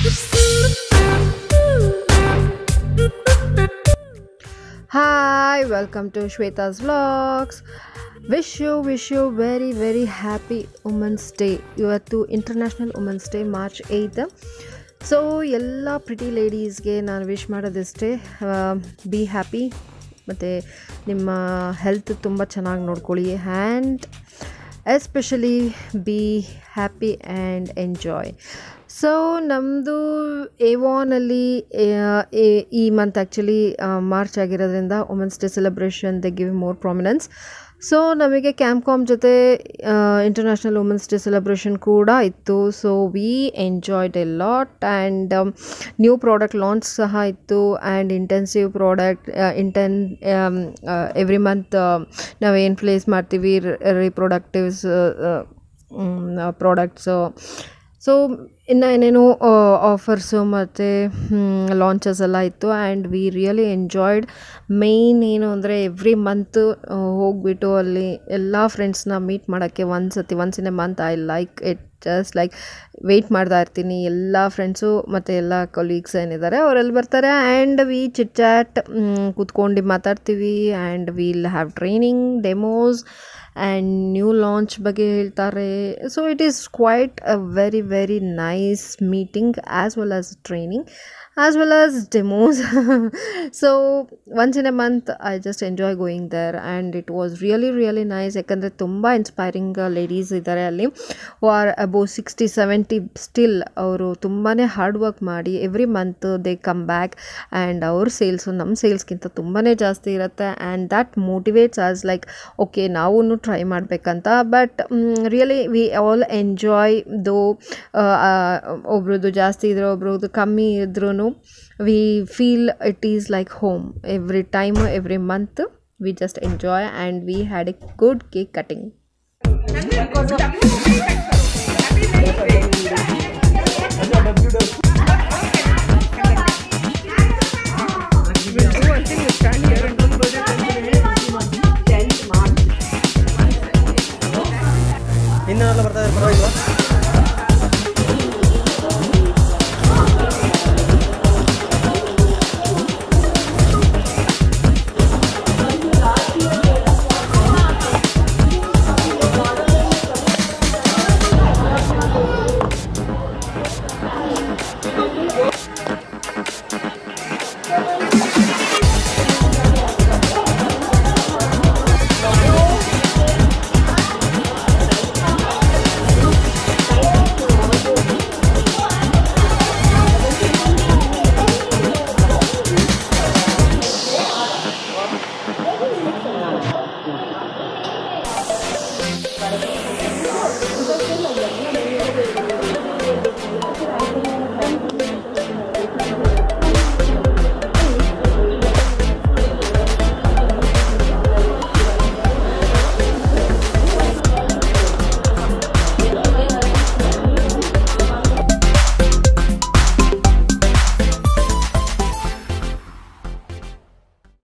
Hi, welcome to Shweta's Vlogs. Wish you wish you very very happy women's day ಇವತ್ತು international women's day March eighth so ಎಲ್ಲ pretty ಲೇಡೀಸ್ಗೆ ನಾನು wish ಮಾಡೋದಿಷ್ಟೇ be happy ಮತ್ತು ನಿಮ್ಮ health ತುಂಬ ಚೆನ್ನಾಗಿ ನೋಡ್ಕೊಳ್ಳಿ and especially be happy and enjoy so ನಮ್ಮದು ಏವಾನಲ್ಲಿ ಈ ಮಂತ್ ಆ್ಯಕ್ಚುಲಿ ಮಾರ್ಚ್ ಆಗಿರೋದ್ರಿಂದ women's day celebration they give more prominence so ನಮಗೆ ಕ್ಯಾಂಪ್ಕಾಮ್ ಜೊತೆ ಇಂಟರ್ನ್ಯಾಷನಲ್ ವುಮೆನ್ಸ್ ಡೇ ಸೆಲೆಬ್ರೇಷನ್ ಕೂಡ ಇತ್ತು so we enjoyed a lot and new product launch ಸಹ ಇತ್ತು ಆ್ಯಂಡ್ ಇಂಟೆನ್ಸಿವ್ ಪ್ರಾಡಕ್ಟ್ ಇಂಟೆನ್ ಎವ್ರಿ ಮಂತ್ ನಾವೇನು ಪ್ಲೇಸ್ ಮಾಡ್ತೀವಿ ರಿಪ್ರೊಡಕ್ಟಿವ್ಸ್ ಪ್ರಾಡಕ್ಟ್ಸು ಸೊ ಇನ್ನು ಏನೇನೋ ಆಫರ್ಸು ಮತ್ತು ಲಾಂಚಸ್ ಎಲ್ಲ ಇತ್ತು and we really enjoyed main ಏನು ಅಂದರೆ ಎವ್ರಿ ಮಂತ್ ಹೋಗ್ಬಿಟ್ಟು ಅಲ್ಲಿ ಎಲ್ಲ ಫ್ರೆಂಡ್ಸ್ನ ಮೀಟ್ ಮಾಡೋಕ್ಕೆ ಒಂದು ಸತಿ once in a month I like it just like wait ಮಾಡ್ತಾ ಇರ್ತೀನಿ ಎಲ್ಲ ಫ್ರೆಂಡ್ಸು ಮತ್ತು ಎಲ್ಲ ಕೊಲೀಗ್ಸ್ ಏನಿದ್ದಾರೆ ಅವರೆಲ್ಲ ಬರ್ತಾರೆ ಆ್ಯಂಡ್ ವಿ ಚಿಟ್ ಚಾಟ್ ಕೂತ್ಕೊಂಡು ಮಾತಾಡ್ತೀವಿ and will have training demos and new launch ಬಗ್ಗೆ ಹೇಳ್ತಾರೆ so it is quite a very very nice meeting as well as training as well as demos so once in a month I just enjoy going there and it was really really nice ಯಾಕಂದರೆ ತುಂಬ inspiring ladies ಇದ್ದಾರೆ ಅಲ್ಲಿ are above sixty seventy still ಅವರು ತುಂಬಾ hard work ಮಾಡಿ every month they come back and ಅವ್ರ sales ನಮ್ಮ ಸೇಲ್ಸ್ಗಿಂತ ತುಂಬಾ ಜಾಸ್ತಿ ಇರುತ್ತೆ and that motivates us like okay ನಾವೂ ಟ್ರೈ ಮಾಡಬೇಕಂತ but really we all enjoy though ಒಬ್ರದ್ದು ಜಾಸ್ತಿ ಇದ್ರೆ ಒಬ್ರದ್ದು ಕಮ್ಮಿ ಇದ್ರೂ we feel it is like home every time every month we just enjoy and we had a good cake cutting ಇನ್ನೆಲ್ಲ ಬರ್ತಾ ಇದ್ದಾರೆ ಪರವಾಗಿಲ್ವಾ